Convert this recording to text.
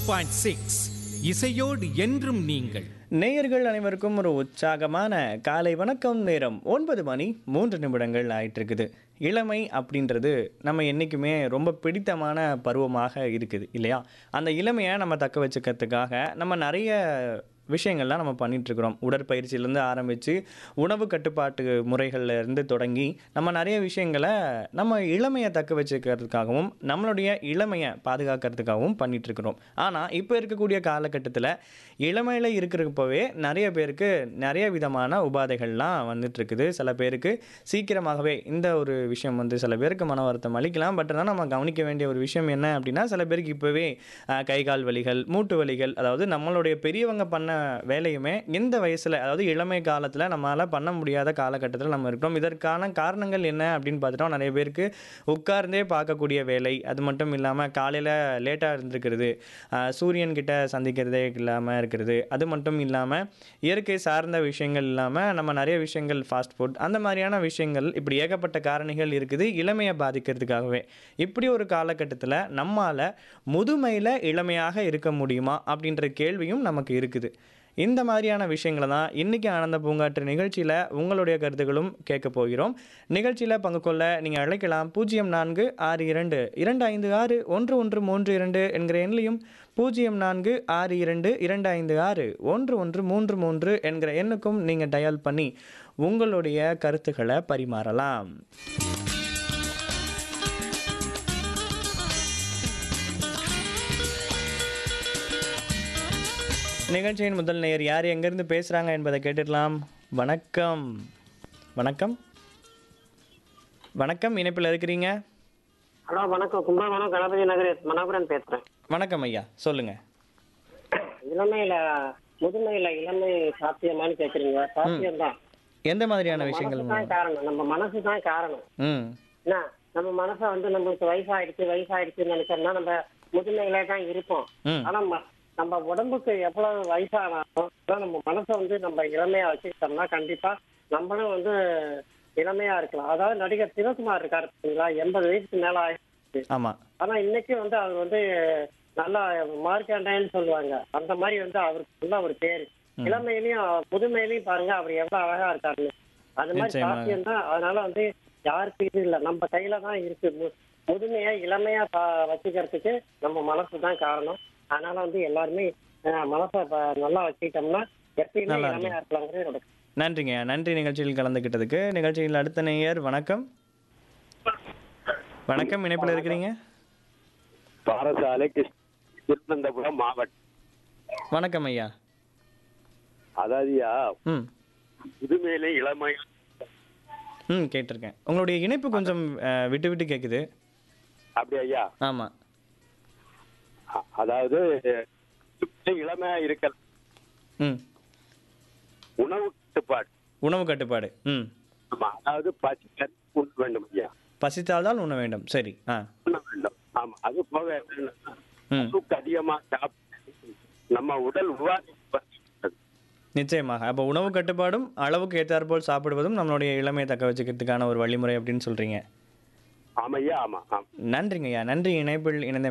Point six இசையோடு என்றும் நீங்கள் நேயர்கள் அனைவருக்கும் ஒரு உற்சாகமான காலை வணக்கம் நேரம் ஒன்பது மணி மூன்று நிமிடங்கள் ஆயிட்டு இருக்குது இளமை அப்படின்றது நம்ம என்றைக்குமே ரொம்ப பிடித்தமான பருவமாக இருக்குது இல்லையா அந்த இளமையை நம்ம தக்க வச்சுக்கிறதுக்காக நம்ம நிறைய விஷயங்கள்லாம் நம்ம பண்ணிட்டு இருக்கிறோம் உடற்பயிற்சியிலேருந்து ஆரம்பித்து உணவு கட்டுப்பாட்டு முறைகள்ல இருந்து தொடங்கி நம்ம நிறைய விஷயங்களை நம்ம இளமையை தக்க வச்சுக்கிறதுக்காகவும் நம்மளுடைய இளமையை பாதுகாக்கிறதுக்காகவும் பண்ணிட்டு இருக்கிறோம் ஆனால் இப்போ இருக்கக்கூடிய காலகட்டத்தில் இளமையில் இருக்கிறப்பவே நிறைய பேருக்கு நிறைய விதமான உபாதைகள்லாம் வந்துட்டு இருக்குது சில பேருக்கு சீக்கிரமாகவே இந்த ஒரு விஷயம் வந்து சில பேருக்கு மன வருத்தம் அளிக்கலாம் பட் ஆனால் நம்ம கவனிக்க வேண்டிய ஒரு விஷயம் என்ன அப்படின்னா சில பேருக்கு இப்போவே அஹ், கை கால் வலிகள் மூட்டு வலிகள் அதாவது நம்மளுடைய பெரியவங்க பண்ண வேலையுமே இந்த வயசில் அதாவது இளமை காலத்தில் நம்மளால் பண்ண முடியாத காலகட்டத்தில் நம்ம இருக்கிறோம் இதற்கான காரணங்கள் என்ன அப்படின்னு பார்த்துட்டோம் நிறைய பேருக்கு உட்கார்ந்தே பார்க்கக்கூடிய வேலை அது மட்டும் இல்லாமல் காலையில் லேட்டாக இருந்திருக்கிறது அஹ், சூரியன் கிட்ட சந்திக்கிறதே இல்லாமல் இருக்கிறது அது மட்டும் இல்லாமல் இயற்கை சார்ந்த விஷயங்கள் இல்லாமல் நம்ம நிறைய விஷயங்கள் ஃபாஸ்ட் ஃபுட் அந்த மாதிரியான விஷயங்கள் இப்படி ஏகப்பட்ட காரணிகள் இருக்குது இளமையை பாதிக்கிறதுக்காகவே இப்படி ஒரு காலகட்டத்தில் நம்மால் முதுமையில் இளமையாக இருக்க முடியுமா அப்படின்ற கேள்வியும் நமக்கு இருக்குது இந்த மாதிரியான விஷயங்களை தான் இன்றைக்கி ஆனந்த பூங்காற்று நிகழ்ச்சியில் உங்களுடைய கருத்துக்களும் கேட்க போகிறோம் நிகழ்ச்சியில் பங்கு கொள்ள நீங்கள் அழைக்கலாம் பூஜ்ஜியம் நான்கு ஆறு இரண்டு இரண்டு ஐந்து ஆறு ஒன்று ஒன்று மூன்று இரண்டு என்கிற எண்ணிலையும் பூஜ்ஜியம் நான்கு ஆறு இரண்டு இரண்டு ஐந்து ஆறு ஒன்று ஒன்று மூன்று மூன்று என்கிற எண்ணுக்கும் நீங்கள் டயல் பண்ணி உங்களுடைய கருத்துக்களை பரிமாறலாம் நிகழ்ச்சியின் முதல் நேயர் யார் எங்கேருந்து பேசுகிறாங்க என்பதை கேட்டுடலாம் வணக்கம் வணக்கம் வணக்கம் இணைப்பில் இருக்கிறீங்க ஹலோ வணக்கம் கும்பகோணம் கணபதி நகர் மனோகரன் பேசுறேன் வணக்கம் ஐயா சொல்லுங்கள் இளமையில முதுமையில இளமை சாத்தியமான்னு கேக்குறீங்க சாத்தியம் தான் எந்த மாதிரியான விஷயங்கள் தான் காரணம் நம்ம மனசு தான் காரணம் ம் என்ன நம்ம மனசை வந்து நம்மளுக்கு வயசாயிடுச்சு வயசாயிடுச்சுன்னு நினைச்சோம்னா நம்ம முதுமையில தான் இருப்போம் ம் ஆனா ம- நம்ம உடம்புக்கு எவ்வளவு வயசானாலும் அதான் நம்ம மனசை வந்து நம்ம இளமையா வச்சுக்கிட்டோம்னா கண்டிப்பா நம்மளும் வந்து இளமையா இருக்கலாம் அதாவது நடிகர் சிவகுமார் இருக்காரு பார்த்தீங்களா எண்பது வயசுக்கு மேல ஆயிடுச்சு ஆமாம் ஆனா இன்னைக்கு வந்து அவர் வந்து நல்லா மார்க்காண்டாயன்னு சொல்லுவாங்க அந்த மாதிரி வந்து அவருக்கு நல்ல ஒரு பேரு இளமையிலயும் முதுமையிலயும் பாருங்க அவர் எவ்வளவு அழகா இருக்காருன்னு அது மாதிரி நிச்சயமாக. சாத்தியம் தான் அதனால வந்து யாருக்கு இது இல்ல நம்ம கையில தான் இருக்கு மு- முதுமையை இளமையா பா- வச்சுக்கிறதுக்கு நம்ம மனசு தான் காரணம் அதனால வந்து எல்லாருமே அஹ், மனசை ப- நல்லா வச்சுக்கிட்டோம்னா எப்பயுமே நல்லா இளமையா இருக்கலாங்கிறது என்னோட நன்றிங்க நன்றி நிகழ்ச்சியில் கலந்துக்கிட்டதுக்கு நிகழ்ச்சியில் அடுத்த நேயர் வணக்கம் வணக்கம் இணைப்பில் இருக்கிறீங்க பாரசாலை கிருஷ்ண- திருவனந்தபுரம் மாவட்டம் வணக்கம் ஐயா அதாவதுயா ம் புதுமையில இளமை ம் கேட்டிருக்கேன் உங்களுடைய இணைப்பு கொஞ்சம் அஹ், விட்டு விட்டு கேட்குது அப்படி ஐயா ஆமாம் அ- அதாவது புதுமையில இளமையா இருக்க ம் உணவு கட்டுப்பாடு உணவு கட்டுப்பாடு ம் ஆமா அதாவது பசி உண்ண வேண்டும் ஐயா பசித்தால்தான் உண்ண வேண்டும் சரி ஆ உண்ண வேண்டும் ஆமா அது போக என்னன்னா, ம் அளவுக்கு அதிகமா சாப்பிட்டு நம்ம உடல் உபாதை வருகிறது. நிச்சயமாக அப்போ உணவு கட்டுப்பாடும் அளவுக்கு ஏற்றாற்போல் சாப்பிடுவதும் நம்மளுடைய இளமையை தக்க வச்சுக்கிறதுக்கான ஒரு வழிமுறை அப்படின்னு சொல்கிறீங்க ஆமா ஐயா ஆமா ஆமா நன்றிங்க ஐயா நன்றி இணைப்பில் இணைந்த